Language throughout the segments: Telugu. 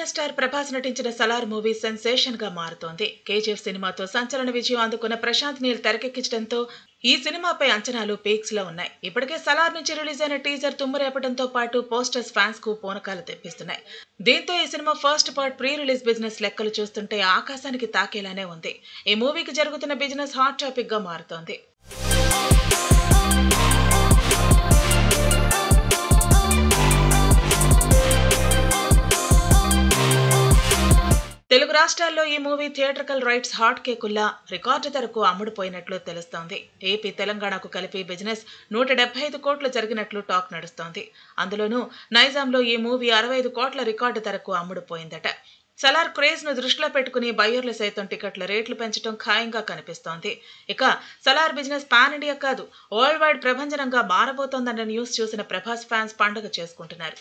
సీనియర్ స్టార్ ప్రభాస్ నటించిన సలార్ మూవీ సెన్సేషన్ గా మారుతోంది కేజీఎఫ్ సినిమాతో సంచలన విజయం అందుకున్న ప్రశాంత్ నీల్ తెరకెక్కించడంతో ఈ సినిమాపై అంచనాలు పీక్స్ లో ఉన్నాయి ఇప్పటికే సలార్ నుంచి రిలీజ్ అయిన టీజర్ తుమ్మురేపడంతో పాటు పోస్టర్స్ ఫ్యాన్స్ కు పూనకాలు తెప్పిస్తున్నాయి దీంతో ఈ సినిమా first part pre release business లెక్కలు చూస్తుంటే ఆకాశానికి తాకేలానే ఉంది ఈ మూవీకి జరుగుతున్న బిజినెస్ హాట్ టాపిక్ గా మారుతోంది తెలుగు రాష్ట్రాల్లో ఈ మూవీ థియేట్రికల్ రైట్స్ హాట్ కేకుల్లా రికార్డు ధరకు అమ్ముడుపోయినట్లు తెలుస్తోంది ఏపీ తెలంగాణకు కలిపి బిజినెస్ నూట డెబ్బై ఐదు కోట్లు జరిగినట్లు టాక్ నడుస్తోంది అందులోనూ నైజాంలో ఈ మూవీ అరవై ఐదు కోట్ల రికార్డు ధరకు అమ్ముడుపోయిందట సలార్ క్రేజ్ ను దృష్టిలో పెట్టుకుని బయ్యర్లు సైతం టికెట్ల రేట్లు పెంచడం ఖాయంగా కనిపిస్తోంది ఇక సలార్ బిజినెస్ పాన్ ఇండియా కాదు వరల్డ్ వైడ్ ప్రభంజనంగా మారబోతోందన్న న్యూస్ చూసిన ప్రభాస్ ఫ్యాన్స్ పండుగ చేసుకుంటున్నారు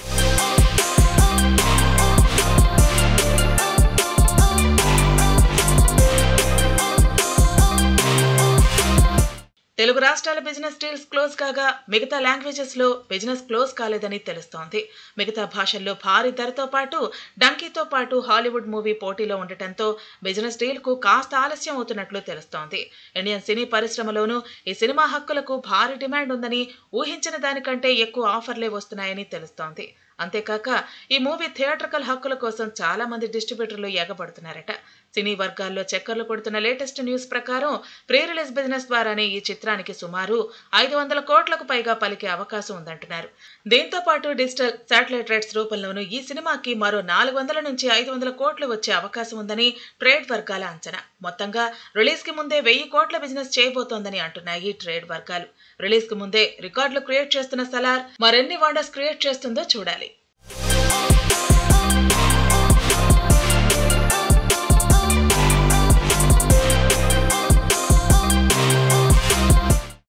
తెలుగు రాష్ట్రాల బిజినెస్ డీల్స్ క్లోజ్ కాగా మిగతా లాంగ్వేజెస్ లో బిజినెస్ క్లోజ్ కాలేదని తెలుస్తోంది మిగతా భాషల్లో భారీ ధరతో పాటు డంకీతో పాటు హాలీవుడ్ మూవీ పోటీలో ఉండటంతో బిజినెస్ డీల్ కు కాస్త ఆలస్యం అవుతున్నట్లు తెలుస్తోంది ఇండియన్ సినీ పరిశ్రమలోనూ ఈ సినిమా హక్కులకు భారీ డిమాండ్ ఉందని ఊహించిన దానికంటే ఎక్కువ ఆఫర్లే వస్తున్నాయని తెలుస్తోంది అంతేకాక ఈ మూవీ థియేట్రికల్ హక్కుల కోసం చాలా మంది డిస్ట్రిబ్యూటర్లు ఎగబడుతున్నారట సినీ వర్గాల్లో చక్కర్లు కొడుతున్న లేటెస్ట్ న్యూస్ ప్రకారం ప్రీ రిలీజ్ బిజినెస్ ద్వారానే ఈ చిత్రానికి సుమారు ఐదు వందల కోట్లకు పైగా పలికే అవకాశం ఉందంటున్నారు దీంతో పాటు డిజిటల్ శాటిలైట్ రైట్స్ రూపంలోనూ ఈ సినిమాకి మరో నాలుగు వందల నుంచి ఐదు వందల కోట్లు వచ్చే అవకాశం ఉందని ట్రేడ్ వర్గాల అంచనా మొత్తంగా రిలీజ్ కి ముందే వెయ్యి కోట్ల బిజినెస్ చేయబోతోందని అంటున్నాయి ట్రేడ్ వర్గాలు రిలీజ్ కి ముందే రికార్డులు క్రియేట్ చేస్తున్న సలార్ మరెన్ని వండర్స్ క్రియేట్ చేస్తుందో చూడాలి